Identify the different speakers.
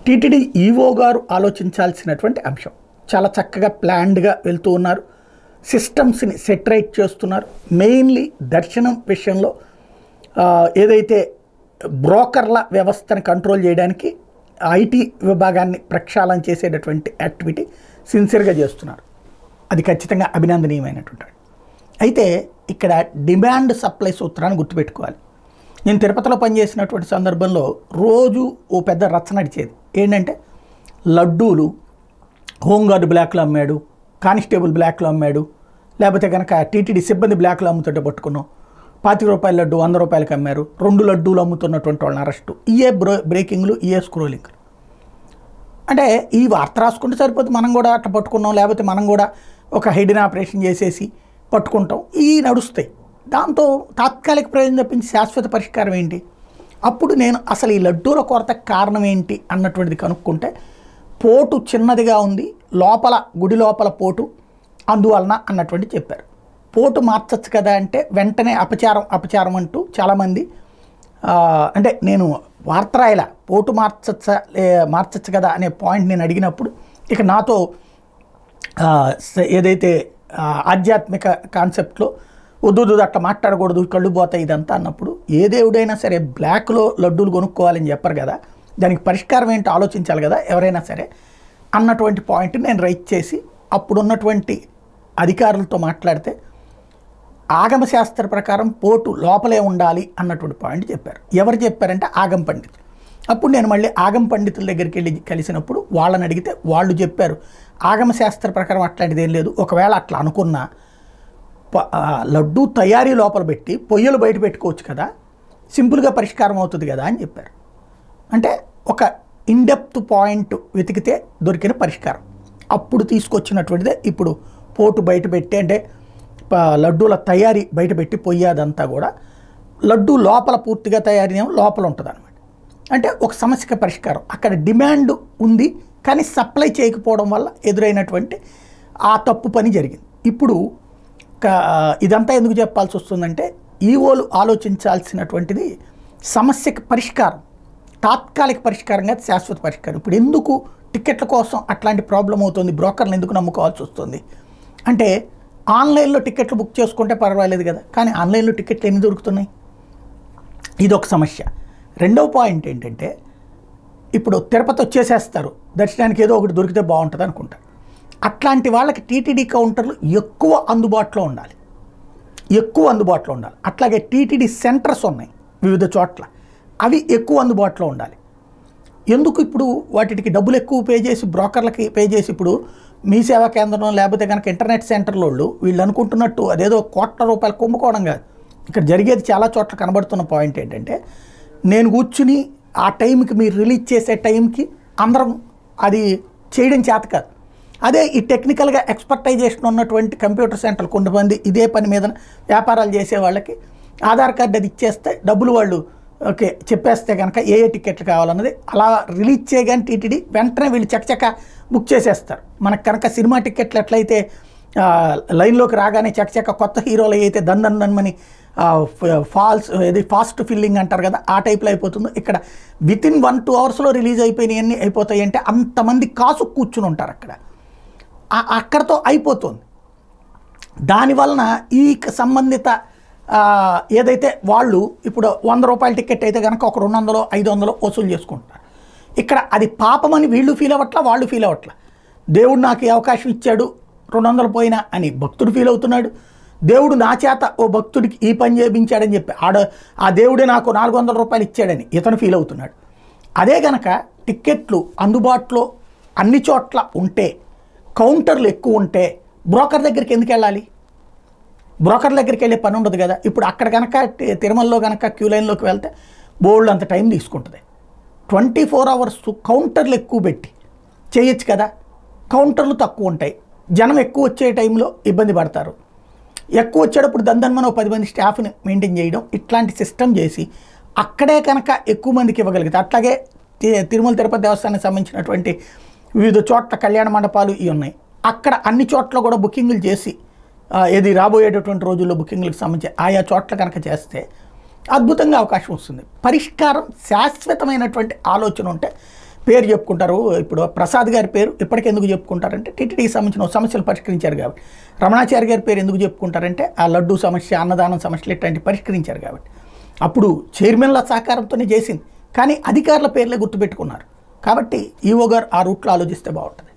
Speaker 1: TTD EO గారు ఆలోచించాల్సినటువంటి అంశం చాలా చక్కగా ప్లాన్డ్గా వెళ్తూ ఉన్నారు సిస్టమ్స్ని సెటరేట్ చేస్తున్నారు మెయిన్లీ దర్శనం విషయంలో ఆ, ఏదైతే బ్రోకర్ల వ్యవస్థను కంట్రోల్ చేయడానికి ఐటీ విభాగాన్ని ప్రక్షాళన చేసేటటువంటి యాక్టివిటీ సిన్సియర్గా చేస్తున్నారు అది ఖచ్చితంగా అభినందనీయమైనటువంటి అయితే ఇక్కడ డిమాండ్ సప్లై సూత్రాన్ని గుర్తుపెట్టుకోవాలి నేను తిరుపతిలో పనిచేసినటువంటి సందర్భంలో రోజు ఓ పెద్ద రచ్చ నడిచేది ఏంటంటే లడ్డూలు హోంగార్డు బ్లాక్లో అమ్మాడు కానిస్టేబుల్ బ్లాక్లో అమ్మాడు లేకపోతే కనుక టీటీడీ సిబ్బంది బ్లాక్లో అమ్ముతుంటే పట్టుకున్నాం పాతిక రూపాయల లడ్డు వంద రూపాయలకి అమ్మారు రెండు లడ్డూలు అమ్ముతున్నటువంటి వాళ్ళని అరెస్టు ఇయే బ్రో బ్రేకింగ్లు ఇయే స్క్రోలింగ్లు అంటే ఈ వార్త రాసుకుంటే సరిపోతుంది మనం కూడా అట్లా పట్టుకున్నాం లేకపోతే మనం కూడా ఒక హెడ్ని ఆపరేషన్ చేసేసి పట్టుకుంటాం ఈ నడుస్తాయి దాంతో తాత్కాలిక ప్రయోజనం తప్పించి శాశ్వత పరిష్కారం ఏంటి అప్పుడు నేను అసలు ఈ లడ్డూల కొరత కారణం ఏంటి అన్నటువంటిది కనుక్కుంటే పోటు చిన్నదిగా ఉంది లోపల గుడి లోపల పోటు అందువలన అన్నటువంటి చెప్పారు పోటు మార్చచ్చు కదా అంటే వెంటనే అపచారం అపచారం అంటూ చాలామంది ఆ, అంటే నేను వార్త రాయలా పోటు మార్చచ్చా లే మార్చచ్చు కదా అనే పాయింట్ నేను అడిగినప్పుడు ఇక నాతో ఆ, స- ఏదైతే ఆ, ఆధ్యాత్మిక కాన్సెప్ట్లో వద్దు వద్దు అట్లా మాట్లాడకూడదు కళ్ళు పోతాయి ఇదంతా అన్నప్పుడు ఏ దేవుడైనా సరే బ్లాక్లో లడ్డూలు కొనుక్కోవాలని చెప్పరు కదా దానికి పరిష్కారం ఏంటో ఆలోచించాలి కదా ఎవరైనా సరే అన్నటువంటి పాయింట్ నేను రైట్ చేసి అప్పుడున్నటువంటి అధికారులతో మాట్లాడితే ఆగమ శాస్త్ర ప్రకారం పోటు లోపలే ఉండాలి అన్నటువంటి పాయింట్ చెప్పారు ఎవరు చెప్పారంటే ఆగం పండితులు అప్పుడు నేను మళ్ళీ ఆగం పండితుల దగ్గరికి వెళ్ళి కలిసినప్పుడు వాళ్ళని అడిగితే వాళ్ళు చెప్పారు ఆగమ శాస్త్ర ప్రకారం అట్లాంటిది ఏం లేదు ఒకవేళ అట్లా అనుకున్నా ప- ఆ, లడ్డూ తయారీ లోపల పెట్టి పొయ్యలు బయట పెట్టుకోవచ్చు కదా సింపుల్గా పరిష్కారం అవుతుంది కదా అని చెప్పారు అంటే ఒక ఇన్డెప్త్ పాయింట్ వెతికితే దొరికిన పరిష్కారం అప్పుడు తీసుకొచ్చినటువంటిదే ఇప్పుడు పోటు బయట పెట్టి అంటే ప- లడ్డూల తయారీ బయట పెట్టి పొయ్యేదంతా కూడా లడ్డు లోపల పూర్తిగా తయారీ ఏమో లోపల ఉంటుంది అనమాట అంటే ఒక సమస్యకి పరిష్కారం అక్కడ డిమాండ్ ఉంది కానీ సప్లై చేయకపోవడం వల్ల ఎదురైనటువంటి ఆ తప్పు పని జరిగింది ఇప్పుడు క- ఇదంతా ఎందుకు చెప్పాల్సి వస్తుందంటే ఈవోలు ఆలోచించాల్సినటువంటిది సమస్యకి పరిష్కారం తాత్కాలిక పరిష్కారంగా శాశ్వత పరిష్కారం ఇప్పుడు ఎందుకు టికెట్ల కోసం అట్లాంటి ప్రాబ్లం అవుతుంది బ్రోకర్లు ఎందుకు నమ్ముకోవాల్సి వస్తుంది అంటే ఆన్లైన్లో టికెట్లు బుక్ చేసుకుంటే పర్వాలేదు కదా కానీ ఆన్లైన్లో టికెట్లు ఎన్ని దొరుకుతున్నాయి ఇది ఒక సమస్య రెండవ పాయింట్ ఏంటంటే ఇప్పుడు తిరుపతి వచ్చేసేస్తారు దర్శనానికి ఏదో ఒకటి దొరికితే బాగుంటుంది అనుకుంటారు అట్లాంటి వాళ్ళకి టీటీడీ కౌంటర్లు ఎక్కువ అందుబాటులో ఉండాలి ఎక్కువ అందుబాటులో ఉండాలి అట్లాగే టీటీడీ సెంటర్స్ ఉన్నాయి వివిధ చోట్ల అవి ఎక్కువ అందుబాటులో ఉండాలి ఎందుకు ఇప్పుడు వాటికి డబ్బులు ఎక్కువ పే చేసి బ్రోకర్లకి పే చేసి ఇప్పుడు మీ సేవా కేంద్రం లేకపోతే కనుక ఇంటర్నెట్ సెంటర్ల వాళ్ళు వీళ్ళు అనుకుంటున్నట్టు అదేదో కోట్ల రూపాయలు కుంభకోణం కాదు ఇక్కడ జరిగేది చాలా చోట్ల కనబడుతున్న పాయింట్ ఏంటంటే నేను కూర్చుని ఆ టైంకి మీరు రిలీజ్ చేసే టైంకి అందరం అది చేయడం చేత కాదు అదే ఈ టెక్నికల్గా ఎక్స్పర్టైజేషన్ ఉన్నటువంటి కంప్యూటర్ సెంటర్లు కొంతమంది ఇదే పని మీద వ్యాపారాలు చేసే వాళ్ళకి ఆధార్ కార్డు అది ఇచ్చేస్తే డబ్బులు వాళ్ళు ఓకే చెప్పేస్తే కనుక ఏ ఏ టికెట్లు కావాలన్నది అలా రిలీజ్ చేయగానే టీటీడీ వెంటనే వీళ్ళు చకచక బుక్ చేసేస్తారు మనకు కనుక సినిమా టికెట్లు ఎట్లయితే ఆ, లైన్లోకి రాగానే చకచక కొత్త హీరోలు అయితే దందన్ దన్మని ఫాల్స్ ఇది ఫాస్ట్ ఫిల్లింగ్ అంటారు కదా ఆ టైప్లో అయిపోతుందో ఇక్కడ విత్ ఇన్ వన్ టూ అవర్స్లో రిలీజ్ అయిపోయినాయన్నీ అయిపోతాయి అంటే అంతమంది కాసు కూర్చుని ఉంటారు అక్కడ ఆ- అక్కడతో అయిపోతుంది దానివలన ఈ క- సంబంధిత ఆ, ఏదైతే వాళ్ళు ఇప్పుడు వంద రూపాయల టికెట్ అయితే కనుక ఒక రెండు వందలు ఐదు వందలు వసూలు చేసుకుంటారు ఇక్కడ అది పాపమని వీళ్ళు ఫీల్ అవ్వట్లా వాళ్ళు ఫీల్ అవ్వట్లా దేవుడు నాకు ఈ అవకాశం ఇచ్చాడు రెండు వందలు పోయినా అని భక్తుడు ఫీల్ అవుతున్నాడు దేవుడు నా చేత ఓ భక్తుడికి ఈ పని చేయించాడని చెప్పి ఆడ ఆ దేవుడే నాకు నాలుగు వందల రూపాయలు ఇచ్చాడని ఇతను ఫీల్ అవుతున్నాడు అదే గనక టిక్కెట్లు అందుబాటులో అన్ని చోట్ల ఉంటే కౌంటర్లు ఎక్కువ ఉంటే బ్రోకర్ దగ్గరికి ఎందుకు వెళ్ళాలి బ్రోకర్ దగ్గరికి వెళ్ళే పని ఉండదు కదా ఇప్పుడు అక్కడ కనుక టి- తిరుమలలో కనుక క్యూ లైన్లోకి వెళ్తే బోల్డ్ అంత టైం తీసుకుంటుంది ట్వంటీ ఫోర్ అవర్స్ కౌంటర్లు ఎక్కువ పెట్టి చేయొచ్చు కదా కౌంటర్లు తక్కువ ఉంటాయి జనం ఎక్కువ వచ్చే టైంలో ఇబ్బంది పడతారు ఎక్కువ వచ్చేటప్పుడు దందన్మని ఒక పది మంది స్టాఫ్ని మెయింటైన్ చేయడం ఇట్లాంటి సిస్టమ్ చేసి అక్కడే కనుక ఎక్కువ మందికి ఇవ్వగలిగితే అట్లాగే తి- తిరుమల తిరుపతి దేవస్థానానికి సంబంధించినటువంటి వివిధ చోట్ల కళ్యాణ మండపాలు ఇవి ఉన్నాయి అక్కడ అన్ని చోట్ల కూడా బుకింగ్లు చేసి ఆ, ఏది రాబోయేటటువంటి రోజుల్లో బుకింగ్లకు సంబంధించి ఆయా చోట్ల కనుక చేస్తే అద్భుతంగా అవకాశం వస్తుంది పరిష్కారం శాశ్వతమైనటువంటి ఆలోచన ఉంటే పేరు చెప్పుకుంటారు ఇప్పుడు ప్రసాద్ గారి పేరు ఇప్పటికెందుకు చెప్పుకుంటారంటే టీటీడీకి సంబంధించిన సమస్యలు పరిష్కరించారు కాబట్టి రమణాచారి గారి పేరు ఎందుకు చెప్పుకుంటారంటే ఆ లడ్డు సమస్య అన్నదానం సమస్యలు ఇట్లాంటి పరిష్కరించారు కాబట్టి అప్పుడు చైర్మన్ల సహకారంతోనే చేసింది కానీ అధికారుల పేర్లే గుర్తుపెట్టుకున్నారు కాబట్టి ఈవో గారు ఆ రూట్లో ఆలోచిస్తే బాగుంటుంది